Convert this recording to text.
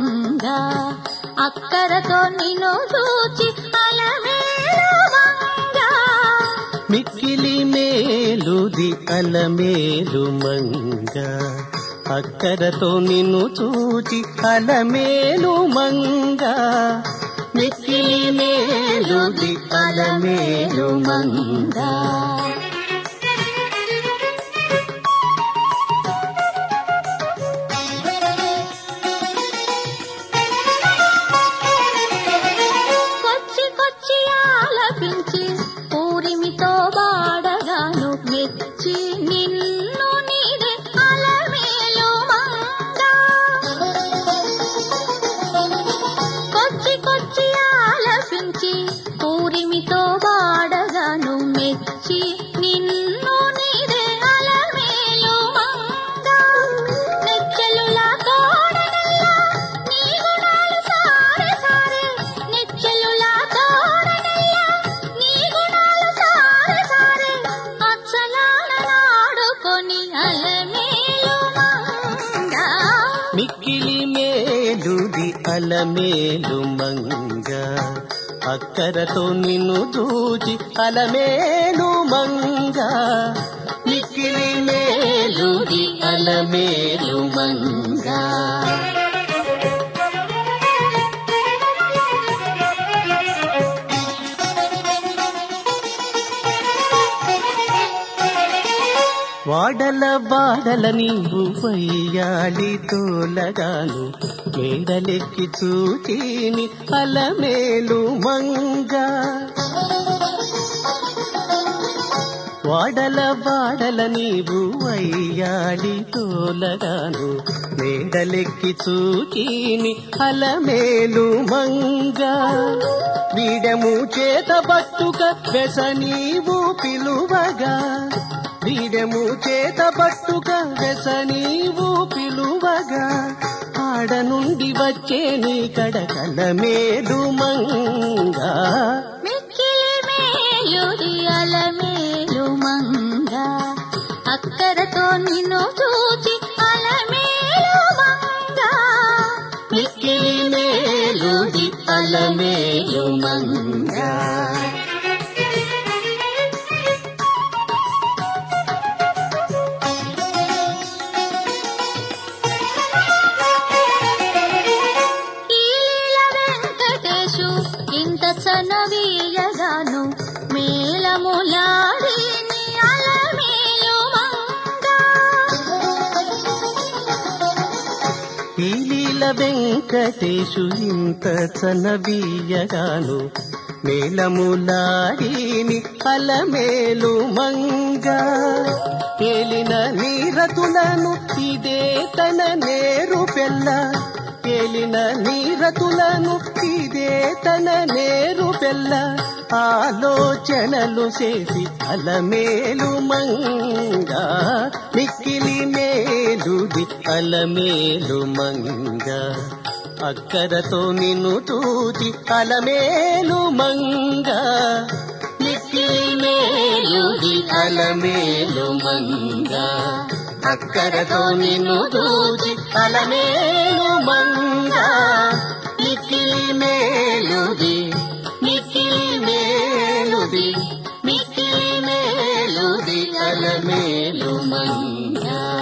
మంగ అక్కరతో నిన్ను చూచి అలమేలు మంగ మిక్కిలి మేలుది అలమేలు మంగ అక్కరతో నిన్ను చూచి అలమేలు మంగ మిక్కిలి మేలుది అలమేలు మంగ కొచ్చి కొచ్చి ఆలపించి పూరిమితో బాడగాను మెచ్చి నిన్ను నీదే అలమేలు మంగ కొచ్చి కొచ్చి ఆలపించి పూరిమితో బాడగాను మెచ్చి నిన్ను నీదే అలమేలు మంగ నెచ్చెలులా తోడనల్లా నీ గుణాలు సారే సారే నెచ్చెలులా తోడనల్లా నీ గుణాలు సారే సారే అచ్చలాన నాడుకొని అలమేలు మంగ మిక్కిలి మేలుది అలమేలు మంగ అక్కరతో నిన్ను చూచి అలమేలు మంగ మిక్కిలి మేలుది అలమేలు మంగ వాడల వాడల నీవు వయ్యాలి తోలగాను మేడలెక్కి చూచిని అలమేలు మంగ వాడల వాడల నీవు వయ్యాలి తోలగాను మేడలెక్కి చూచిని అలమేలు మంగ వీడము చేత పట్టుక వెస నీవు పిలువగా వీడము చేత పట్టుక వెస నీవు పిలువగా ఆడ నుండి వచ్చే నీ కడకల మేలు మంగ మిక్కిలి మేలుది అలమేలు మంగ అక్కరతో నిన్ను చూచి అలమేలు మంగ మిక్కిలి మేలుది అలమేలు మంగ ఈల వెంకటేశు ఇంత చనవీయగాను మేలములాడి నీ అలమేలు మంగ పీలీల వెంకటేశు ఇంత చనవీయగాను మేలములాడిని అలమేలు మంగ తేలిన నీరతులను ఇదే తన నేరు పెళ్ళ తేలిన నీరతులను ఇదే తన నేరు పెళ్ళ ఆలోచనలు చేసి అలమేలు మంగ మిక్కిలి మేలుది అలమేలు మంగ అక్కరతో నిన్ను చూచి అలమేలు మంగ మిక్కిలి మేలుది అలమేలు మంగ అక్కరతో నిన్ను చూచి అలమేలు మంగ మిక్కిలి మేలుది మిక్కిలి మేలుది మిక్కిలి మేలుది అలమేలు మంగ